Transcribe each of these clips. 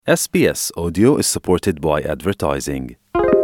SBS Audio is supported by advertising.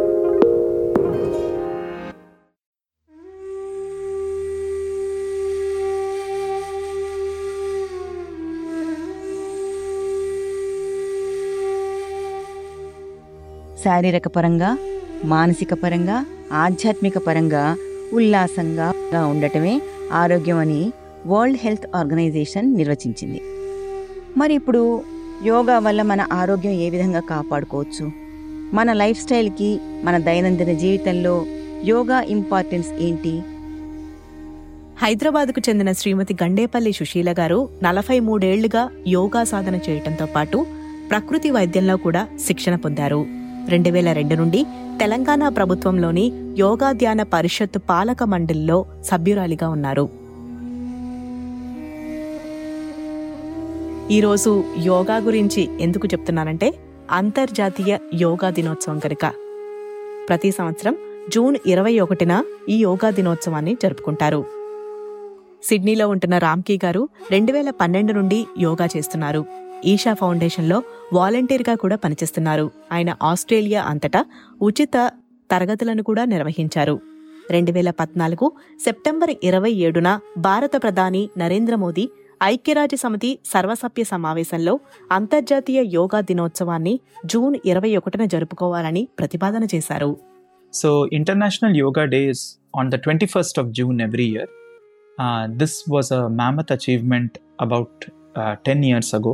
శారీరక పరంగా మానసిక పరంగా ఆధ్యాత్మిక పరంగా ఉల్లాసంగా ఉండటమే ఆరోగ్యం అని వరల్డ్ హెల్త్ ఆర్గనైజేషన్ నిర్వచించింది మరి ఇప్పుడు యోగా వల్ల మన ఆరోగ్యం ఏ విధంగా కాపాడుకోవచ్చు మన లైఫ్ స్టైల్కి మన దైనందిన జీవితంలో యోగా ఇంపార్టెన్స్ ఏంటి హైదరాబాద్కు చెందిన శ్రీమతి గండేపల్లి సుశీల గారు నలభై మూడేళ్లుగా యోగా సాధన చేయటంతో పాటు ప్రకృతి వైద్యంలో కూడా శిక్షణ పొందారు రెండు వేల రెండు నుండి తెలంగాణ ప్రభుత్వంలోని యోగా ధ్యాన పరిషత్ పాలక మండలిలో సభ్యురాలిగా ఉన్నారు ఈరోజు యోగా గురించి ఎందుకు చెప్తున్నానంటే అంతర్జాతీయ యోగా దినోత్సవం కనుక ప్రతి సంవత్సరం జూన్ ఇరవై ఒకటిన ఈ యోగా దినోత్సవాన్ని జరుపుకుంటారు సిడ్నీలో ఉంటున్న రామ్కీ గారు రెండు వేల పన్నెండు నుండి యోగా చేస్తున్నారు ఈషా ఫౌండేషన్లో వాలంటీర్గా కూడా పనిచేస్తున్నారు ఆయన ఆస్ట్రేలియా అంతటా ఉచిత తరగతులను కూడా నిర్వహించారు రెండు వేల పద్నాలుగు సెప్టెంబర్ ఇరవై ఏడున భారత ప్రధాని నరేంద్ర మోదీ ఐక్యరాజ్య సమితి సర్వసభ్య సమావేశంలో అంతర్జాతీయ యోగా దినోత్సవాన్ని జూన్ ఇరవై ఒకటిన జరుపుకోవాలని ప్రతిపాదన చేశారు So, International Yoga Day is on the 21st of June every year. Uh, this was a mammoth achievement about uh, 10 years ago.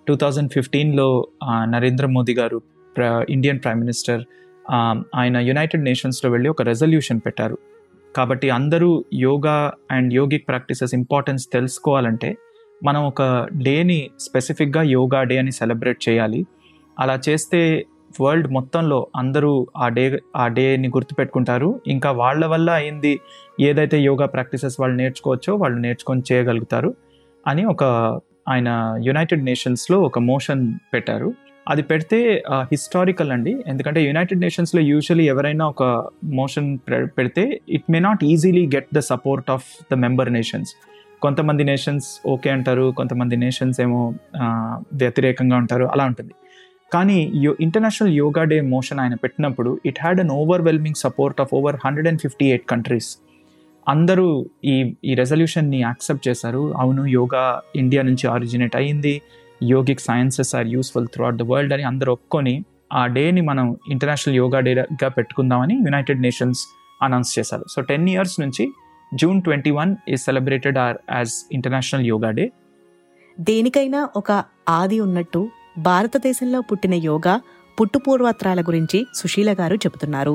2015లో Narendra Modi గారు ఇండియన్ ప్రైమ్ మినిస్టర్ ఆయన యునైటెడ్ నేషన్స్లో వెళ్ళి ఒక రెజల్యూషన్ పెట్టారు కాబట్టి అందరూ yoga and yogic practices importance తెలుసుకోవాలంటే మనం ఒక డేని స్పెసిఫిక్గా యోగా డే అని సెలబ్రేట్ చేయాలి అలా చేస్తే వరల్డ్ మొత్తంలో అందరూ ఆ డే ఆ డేని గుర్తుపెట్టుకుంటారు ఇంకా వాళ్ళ వల్ల అయింది ఏదైతే యోగా ప్రాక్టీసెస్ వాళ్ళు నేర్చుకోవచ్చో వాళ్ళు నేర్చుకొని చేయగలుగుతారు అని ఒక ఆయన యునైటెడ్ నేషన్స్లో ఒక మోషన్ పెట్టారు అది పెడితే హిస్టారికల్ అండి ఎందుకంటే యునైటెడ్ నేషన్స్లో యూజువలీ ఎవరైనా ఒక మోషన్ పెడితే it may not easily get the support of the member nations కొంతమంది నేషన్స్ ఓకే అంటారు కొంతమంది నేషన్స్ ఏమో వ్యతిరేకంగా ఉంటారు అలా ఉంటుంది కానీ యో ఇంటర్నేషనల్ యోగా డే మోషన్ ఆయన పెట్టినప్పుడు it had an overwhelming support of over hundred and fifty eight countries అందరూ ఈ ఈ రెజల్యూషన్ని యాక్సెప్ట్ చేశారు అవును యోగా ఇండియా నుంచి ఆరిజినేట్ అయ్యింది yogic sciences are useful throughout the world అని అందరూ ఒప్పుకొని ఆ డేని మనం ఇంటర్నేషనల్ యోగా డేగా పెట్టుకుందామని యునైటెడ్ నేషన్స్ అనౌన్స్ చేశారు సో టెన్ ఇయర్స్ నుంచి June twenty one is celebrated are as international yoga day దేనికైనా ఒక ఆది ఉన్నట్టు భారతదేశంలో పుట్టిన యోగా పుట్టుపూర్వత్రాల గురించి సుశీల గారు చెబుతున్నారు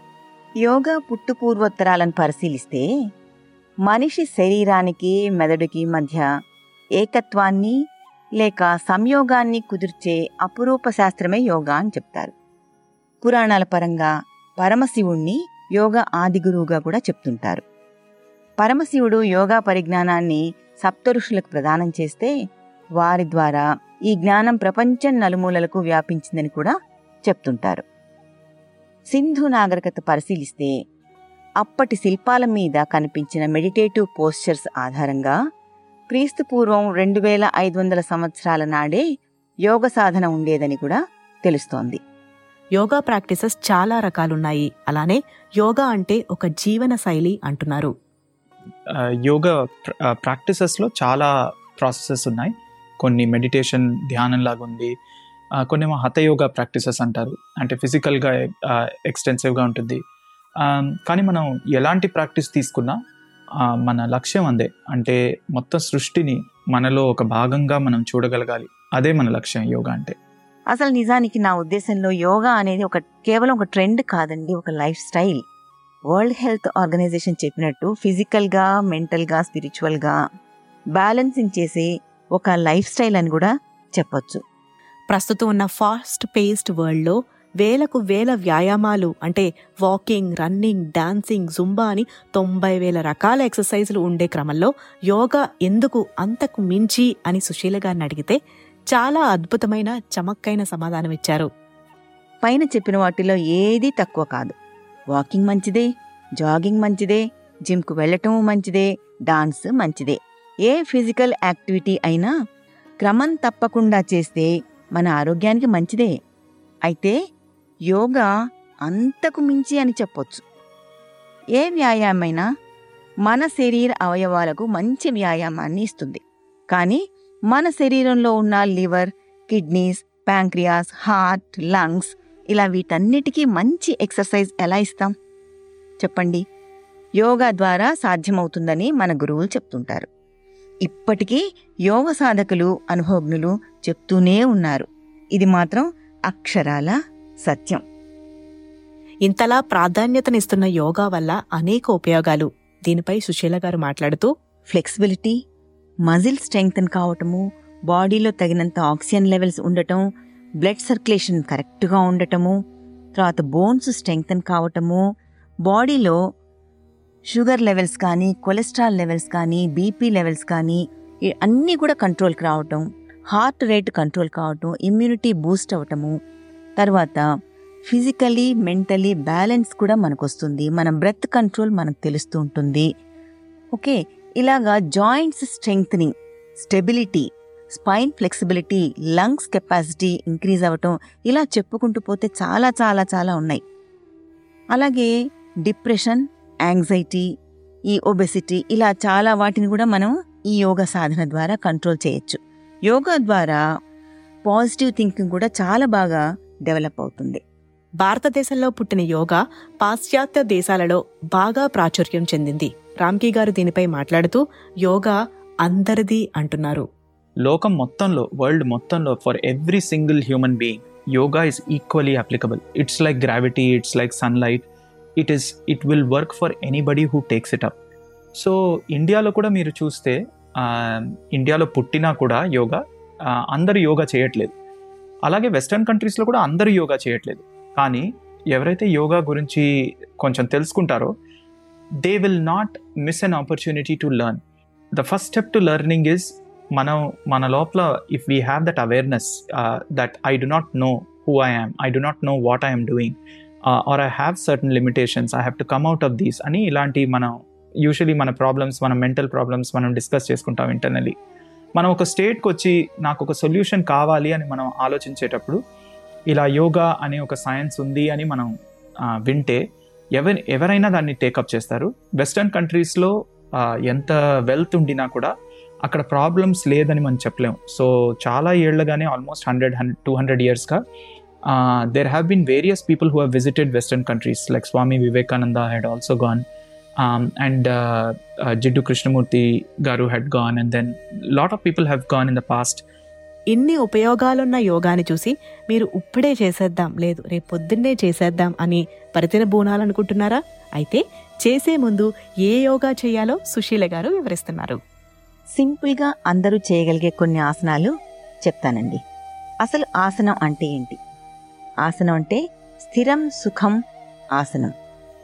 యోగా పుట్టుపూర్వోత్తరాలను పరిశీలిస్తే మనిషి శరీరానికి మెదడుకి మధ్య ఏకత్వాన్ని లేక సంయోగాన్ని కుదిర్చే అపురూప శాస్త్రమే యోగా అని చెప్తారు పురాణాల పరంగా పరమశివుణ్ణి యోగా ఆదిగురువుగా కూడా చెప్తుంటారు పరమశివుడు యోగా పరిజ్ఞానాన్ని సప్తఋషులకు ప్రదానం చేస్తే వారి ద్వారా ఈ జ్ఞానం ప్రపంచం నలుమూలలకు వ్యాపించిందని కూడా చెప్తుంటారు సింధు నాగరికత పరిశీలిస్తే అప్పటి శిల్పాల మీద కనిపించిన మెడిటేటివ్ పోస్చర్స్ ఆధారంగా క్రీస్తు పూర్వం రెండు వేల ఐదు వందల సంవత్సరాల నాడే యోగ సాధన ఉండేదని కూడా తెలుస్తోంది యోగా ప్రాక్టీసెస్ చాలా రకాలున్నాయి అలానే యోగా అంటే ఒక జీవన శైలి అంటున్నారు యోగా ప్రాక్టీసెస్లో చాలా ప్రాసెసెస్ ఉన్నాయి కొన్ని మెడిటేషన్ ధ్యానం లాగా ఉంది కొన్ని ఏమో హతయోగా ప్రాక్టీసెస్ అంటారు అంటే ఫిజికల్గా ఎక్స్టెన్సివ్గా ఉంటుంది కానీ మనం ఎలాంటి ప్రాక్టీస్ తీసుకున్నా మన లక్ష్యం అందే అంటే మొత్తం సృష్టిని మనలో ఒక భాగంగా మనం చూడగలగాలి అదే మన లక్ష్యం యోగా అంటే అసలు నిజానికి నా ఉద్దేశంలో యోగా అనేది ఒక కేవలం ఒక ట్రెండ్ కాదండి ఒక life style world health organization చెప్పినట్టు ఫిజికల్గా మెంటల్గా స్పిరిచువల్గా బ్యాలెన్సింగ్ చేసే ఒక లైఫ్ స్టైల్ అని కూడా చెప్పొచ్చు ప్రస్తుతం ఉన్న ఫాస్ట్ పేస్డ్ వరల్డ్లో వేలకు వేల వ్యాయామాలు అంటే వాకింగ్ రన్నింగ్ డాన్సింగ్ జుంబా అని తొంభై వేల రకాల ఎక్సర్సైజులు ఉండే క్రమంలో యోగా ఎందుకు అంతకు మించి అని సుశీల గారిని అడిగితే చాలా అద్భుతమైన చమక్కైన సమాధానం ఇచ్చారు పైన చెప్పిన వాటిలో ఏదీ తక్కువ కాదు వాకింగ్ మంచిదే జాగింగ్ మంచిదే జిమ్కు వెళ్ళటం మంచిదే డాన్స్ మంచిదే ఏ ఫిజికల్ యాక్టివిటీ అయినా క్రమం తప్పకుండా చేస్తే మన ఆరోగ్యానికి మంచిదే అయితే యోగా అంతకు మించి అని చెప్పొచ్చు ఏ వ్యాయామైనా మన శరీర అవయవాలకు మంచి వ్యాయామాన్ని ఇస్తుంది కానీ మన శరీరంలో ఉన్న liver kidneys pancreas heart lungs ఇలా వీటన్నిటికీ మంచి ఎక్సర్సైజ్ ఎలా ఇస్తాం చెప్పండి యోగా ద్వారా సాధ్యమవుతుందని మన గురువులు చెప్తుంటారు ఇప్పటికీ యోగ సాధకులు అనుభవజ్ఞులు చెప్తూనే ఉన్నారు ఇది మాత్రం అక్షరాల సత్యం ఇంతలా ప్రాధాన్యతనిస్తున్న యోగా వల్ల అనేక ఉపయోగాలు దీనిపై సుశీల గారు మాట్లాడుతూ ఫ్లెక్సిబిలిటీ మజిల్ స్ట్రెంగ్తన్ కావటము బాడీలో తగినంత ఆక్సిజన్ లెవెల్స్ ఉండటం బ్లడ్ సర్క్యులేషన్ కరెక్ట్గా ఉండటము తర్వాత బోన్స్ స్ట్రెంగ్తన్ కావటము బాడీలో షుగర్ లెవెల్స్ కానీ కొలెస్ట్రాల్ లెవెల్స్ కానీ బీపీ లెవెల్స్ కానీ ఈ అన్నీ కూడా కంట్రోల్కి రావటం హార్ట్ రేట్ కంట్రోల్ కావటం ఇమ్యూనిటీ బూస్ట్ అవటము తర్వాత ఫిజికలీ మెంటలీ బ్యాలెన్స్ కూడా మనకు వస్తుంది మన బ్రెత్ కంట్రోల్ మనకు తెలుస్తూ ఉంటుంది ఓకే ఇలాగా joints strengthening stability spine flexibility lungs capacity increase అవ్వటం ఇలా చెప్పుకుంటూ పోతే చాలా చాలా చాలా ఉన్నాయి అలాగే డిప్రెషన్ యాంగ్జైటీ ఈ ఒబెసిటీ ఇలా చాలా వాటిని కూడా మనం ఈ యోగా సాధన ద్వారా కంట్రోల్ చేయొచ్చు యోగా ద్వారా పాజిటివ్ థింకింగ్ కూడా చాలా బాగా డెవలప్ అవుతుంది భారతదేశంలో పుట్టిన యోగా పాశ్చాత్య దేశాలలో బాగా ప్రాచుర్యం చెందింది రామ్కీ గారు దీనిపై మాట్లాడుతూ యోగా అందరిది అంటున్నారు లోకం మొత్తంలో వరల్డ్ మొత్తంలో for every single human being yoga is equally applicable it's like gravity it's like sunlight it is it will work for anybody who takes it up so ఇండియాలో కూడా మీరు చూస్తే ఆ, ఇండియాలో పుట్టినా కూడా యోగా ఆ, అందరూ యోగా చేయట్లేదు అలాగే వెస్టర్న్ కంట్రీస్లో కూడా అందరూ యోగా చేయట్లేదు కానీ ఎవరైతే యోగా గురించి కొంచెం తెలుసుకుంటారో they will not miss an opportunity to learn the first step to learning is మనం మన లోపల if we have that awareness that I do not know who I am I do not know what I'm doing or I have certain limitations I have to come out of these అని ఇలాంటి మనం usually మన problems మన mental problems మనం discuss చేసుకుంటాం internally మనం ఒక స్టేట్కి వచ్చి నాకు ఒక సొల్యూషన్ కావాలి అని మనం ఆలోచించేటప్పుడు ఇలా యోగా అనే ఒక సైన్స్ ఉంది అని మనం ఆ, వింటే ఎవరి ఎవరైనా దాన్ని టేకప్ చేస్తారు వెస్టర్న్ కంట్రీస్లో ఎంత వెల్త్ ఉండినా కూడా అక్కడ ప్రాబ్లమ్స్ లేదని మనం చెప్పలేం సో చాలా ఏళ్ళగానే almost hundred hundred two hundred ఇయర్స్గా there have been various people who have visited western countries like Swami Vivekananda had also gone and Jiddu Krishnamurti గారు had gone and then lot of people have gone in the past ఇన్ని ఉపయోగాలున్న యోగాని చూసి మీరు ఇప్పుడే చేసేద్దాం లేదు రేపు పొద్దున్నే చేసేద్దాం అని పరితిన బూనాలనుకుంటున్నారా అయితే చేసే ముందు ఏ యోగా చేయాలో సుశీల గారు వివరిస్తున్నారు సింపుల్గా అందరూ చేయగలిగే కొన్ని ఆసనాలు చెప్తానండి అసలు ఆసనం అంటే ఏంటి ఆసనం అంటే స్థిరం సుఖం ఆసనం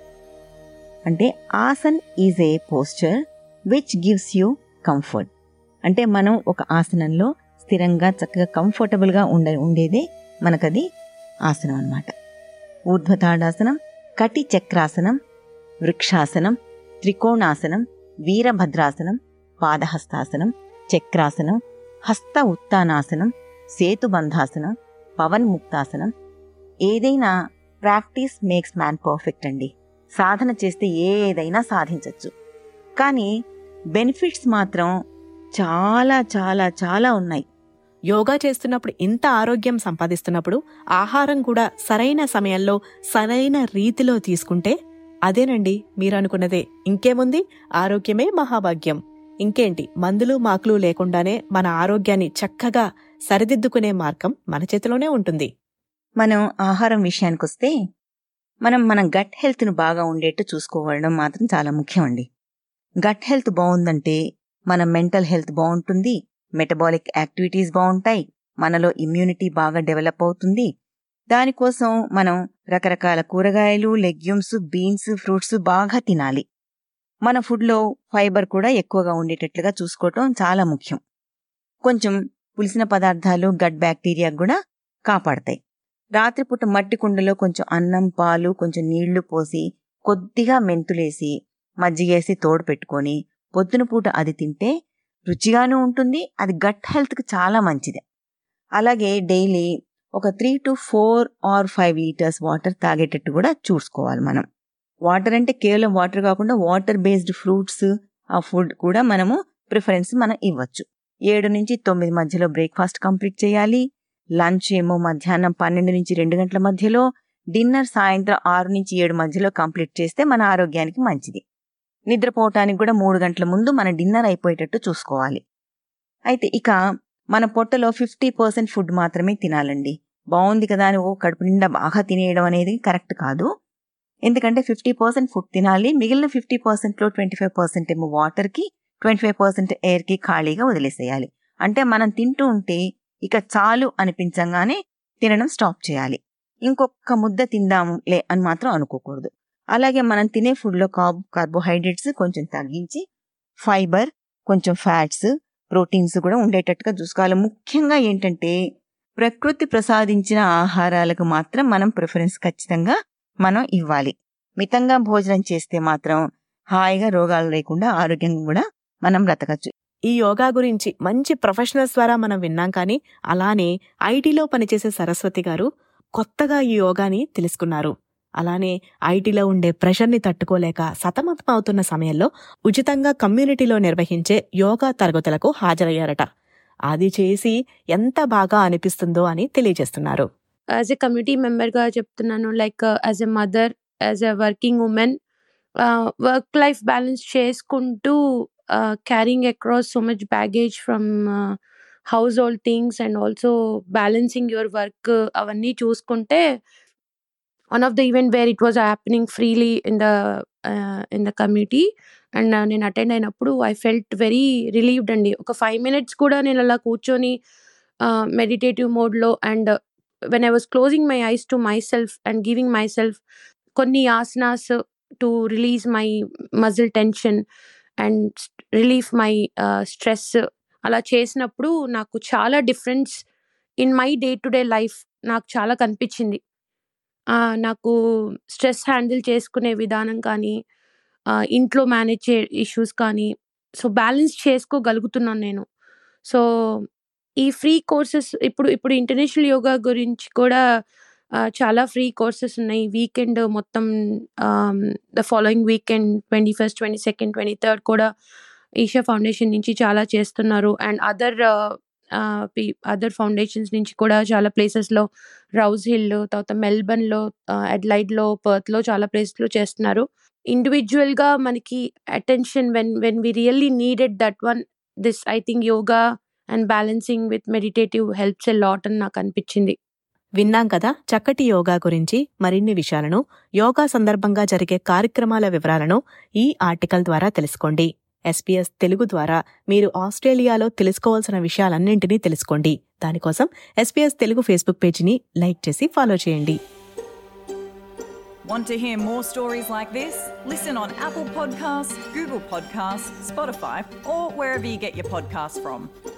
అంటే asan is a posture which gives you comfort అంటే మనం ఒక ఆసనంలో స్థిరంగా చక్కగా కంఫర్టబుల్గా ఉండే ఉండేదే మనకది ఆసనం అన్నమాట ఊర్ధ్వతాడాసనం కటి చక్రాసనం వృక్షాసనం త్రికోణాసనం వీరభద్రాసనం పాదహస్తాసనం చక్రాసనం హస్త ఉత్తానాసనం సేతుబంధాసనం పవన్ ముక్తాసనం ఏదైనా ప్రాక్టీస్ మేక్స్ మ్యాన్ పర్ఫెక్ట్ అండి సాధన చేస్తే ఏదైనా సాధించవచ్చు కానీ బెనిఫిట్స్ మాత్రం చాలా చాలా చాలా ఉన్నాయి యోగా చేస్తున్నప్పుడు ఇంత ఆరోగ్యం సంపాదిస్తున్నప్పుడు ఆహారం కూడా సరైన సమయంలో సరైన రీతిలో తీసుకుంటే అదేనండి మీరు అనుకున్నదే ఇంకేముంది ఆరోగ్యమే మహాభాగ్యం ఇంకేంటి మందులు మాకులు లేకుండానే మన ఆరోగ్యాన్ని చక్కగా సరిదిద్దుకునే మార్గం మన చేతిలోనే ఉంటుంది మనం ఆహారం విషయానికొస్తే మనం మన గట్ హెల్త్ను బాగా ఉండేట్టు చూసుకోవడం మాత్రం చాలా ముఖ్యం అండి గట్ హెల్త్ బాగుందంటే మన మెంటల్ హెల్త్ బాగుంటుంది మెటబాలిక్ యాక్టివిటీస్ బాగుంటాయి మనలో ఇమ్యూనిటీ బాగా డెవలప్ అవుతుంది దానికోసం మనం రకరకాల కూరగాయలు లెగ్యూమ్స్ బీన్స్ ఫ్రూట్స్ బాగా తినాలి మన ఫుడ్లో ఫైబర్ కూడా ఎక్కువగా ఉండేటట్లుగా చూసుకోవటం చాలా ముఖ్యం కొంచెం పులిసిన పదార్థాలు గట్ బ్యాక్టీరియా కూడా కాపాడతాయి రాత్రిపూట మట్టి కుండలో కొంచెం అన్నం పాలు కొంచెం నీళ్లు పోసి కొద్దిగా మెంతులేసి మజ్జిగేసి తోడు పెట్టుకొని పొద్దున పూట అది తింటే రుచిగానూ ఉంటుంది అది గట్ హెల్త్కి చాలా మంచిది అలాగే డైలీ ఒక three to four or five litres water తాగేటట్టు కూడా చూసుకోవాలి మనం వాటర్ అంటే కేవలం వాటర్ కాకుండా వాటర్ బేస్డ్ ఫ్రూట్స్ ఆ ఫుడ్ కూడా మనము ప్రిఫరెన్స్ మనం ఇవ్వచ్చు ఏడు నుంచి తొమ్మిది మధ్యలో బ్రేక్ఫాస్ట్ కంప్లీట్ చేయాలి లంచ్ ఏమో మధ్యాహ్నం పన్నెండు నుంచి రెండు గంటల మధ్యలో డిన్నర్ సాయంత్రం ఆరు నుంచి ఏడు మధ్యలో కంప్లీట్ చేస్తే మన ఆరోగ్యానికి మంచిది నిద్రపోవటానికి కూడా మూడు గంటల ముందు మన డిన్నర్ అయిపోయేటట్టు చూసుకోవాలి అయితే ఇక మన పొట్టలో ఫిఫ్టీ పర్సెంట్ ఫుడ్ మాత్రమే తినాలండి బాగుంది కదా అని ఓ కడుపు నిండా బాగా తినేయడం అనేది కరెక్ట్ కాదు ఎందుకంటే ఫిఫ్టీ పర్సెంట్ ఫుడ్ తినాలి మిగిలిన ఫిఫ్టీ పర్సెంట్లో ట్వంటీ ఫైవ్ పర్సెంట్ ఏమో వాటర్కి ట్వంటీ ఫైవ్ పర్సెంట్ ఎయిర్కి ఖాళీగా వదిలేసేయాలి అంటే మనం తింటూ ఉంటే ఇక చాలు అనిపించంగానే తినడం స్టాప్ చేయాలి ఇంకొక ముద్ద తిందాంలే అని మాత్రం అనుకోకూడదు అలాగే మనం తినే ఫుడ్లో కార్బ్ కార్బోహైడ్రేట్స్ కొంచెం తగ్గించి ఫైబర్ కొంచెం ఫ్యాట్స్ ప్రోటీన్స్ కూడా ఉండేటట్టుగా చూసుకోవాలి ముఖ్యంగా ఏంటంటే ప్రకృతి ప్రసాదించిన ఆహారాలకు మాత్రం మనం ప్రిఫరెన్స్ ఖచ్చితంగా మనం ఇవ్వాలి మితంగా భోజనం చేస్తే మాత్రం హాయిగా రోగాలు లేకుండా ఆరోగ్యంగా కూడా మనం బ్రతకచ్చు ఈ యోగా గురించి మంచి ప్రొఫెషనల్స్ ద్వారా మనం విన్నాం కానీ అలానే ఐటీలో పనిచేసే సరస్వతి గారు కొత్తగా ఈ యోగాని తెలుసుకున్నారు అలానే ఐటీలో ఉండే ప్రెషర్ని తట్టుకోలేక సతమతం అవుతున్న సమయంలో ఉచితంగా కమ్యూనిటీలో నిర్వహించే యోగా తరగతులకు హాజరయ్యారట అది చేసి ఎంత బాగా అనిపిస్తుందో అని తెలియజేస్తున్నారు యాజ్ ఎ కమ్యూనిటీ మెంబర్గా చెప్తున్నాను like as a mother as a working women work life balance చేసుకుంటూ carrying across so much baggage from household things and also balancing your work అవన్నీ చూసుకుంటే one of the event where it was happening freely in the in the community and నేను attend అయినప్పుడు I felt very relieved అండి ఒక five minutes కూడా నేను అలా కూర్చొని మెడిటేటివ్ మోడ్లో and when I was closing my eyes to myself and giving myself కొన్ని asanas to release my muscle tension and relief my stress అలా చేసినప్పుడు నాకు చాలా difference in my day to day life నాకు చాలా కనిపించింది నాకు స్ట్రెస్ హ్యాండిల్ చేసుకునే విధానం కానీ ఇంట్లో మేనేజ్ చే ఇష్యూస్ కానీ సో బ్యాలెన్స్ చేసుకోగలుగుతున్నాను నేను సో ఈ ఫ్రీ కోర్సెస్ ఇప్పుడు ఇప్పుడు ఇంటర్నేషనల్ యోగా గురించి కూడా చాలా ఫ్రీ కోర్సెస్ ఉన్నాయి వీకెండ్ మొత్తం the following weekend twenty first twenty second twenty third కూడా ఈషా ఫౌండేషన్ నుంచి చాలా చేస్తున్నారు అండ్ అదర్ అదర్ ఫౌండేషన్స్ నుంచి కూడా చాలా ప్లేసెస్లో రౌజ్ హిల్ తర్వాత మెల్బర్న్లో అడ్లైడ్లో పర్త్లో చాలా ప్లేసెస్లో చేస్తున్నారు ఇండివిజువల్గా మనకి attention when when we really needed that one this I think yoga and balancing with meditative helps a lot అని నాకు అనిపించింది విన్నాం కదా చక్కటి యోగా గురించి మరిన్ని విషయాలను యోగా సందర్భంగా జరిగే కార్యక్రమాల వివరాలను ఈ ఆర్టికల్ ద్వారా తెలుసుకోండి ఎస్పీఎస్ తెలుగు ద్వారా మీరు ఆస్ట్రేలియాలో తెలుసుకోవాల్సిన విషయాలన్నింటినీ తెలుసుకోండి దానికోసం ఎస్పీఎస్ తెలుగు ఫేస్బుక్ పేజీని లైక్ చేసి ఫాలో చేయండి Want to hear more stories like this? Listen on Apple Podcasts, Google Podcasts, Spotify, or wherever you get your podcasts from.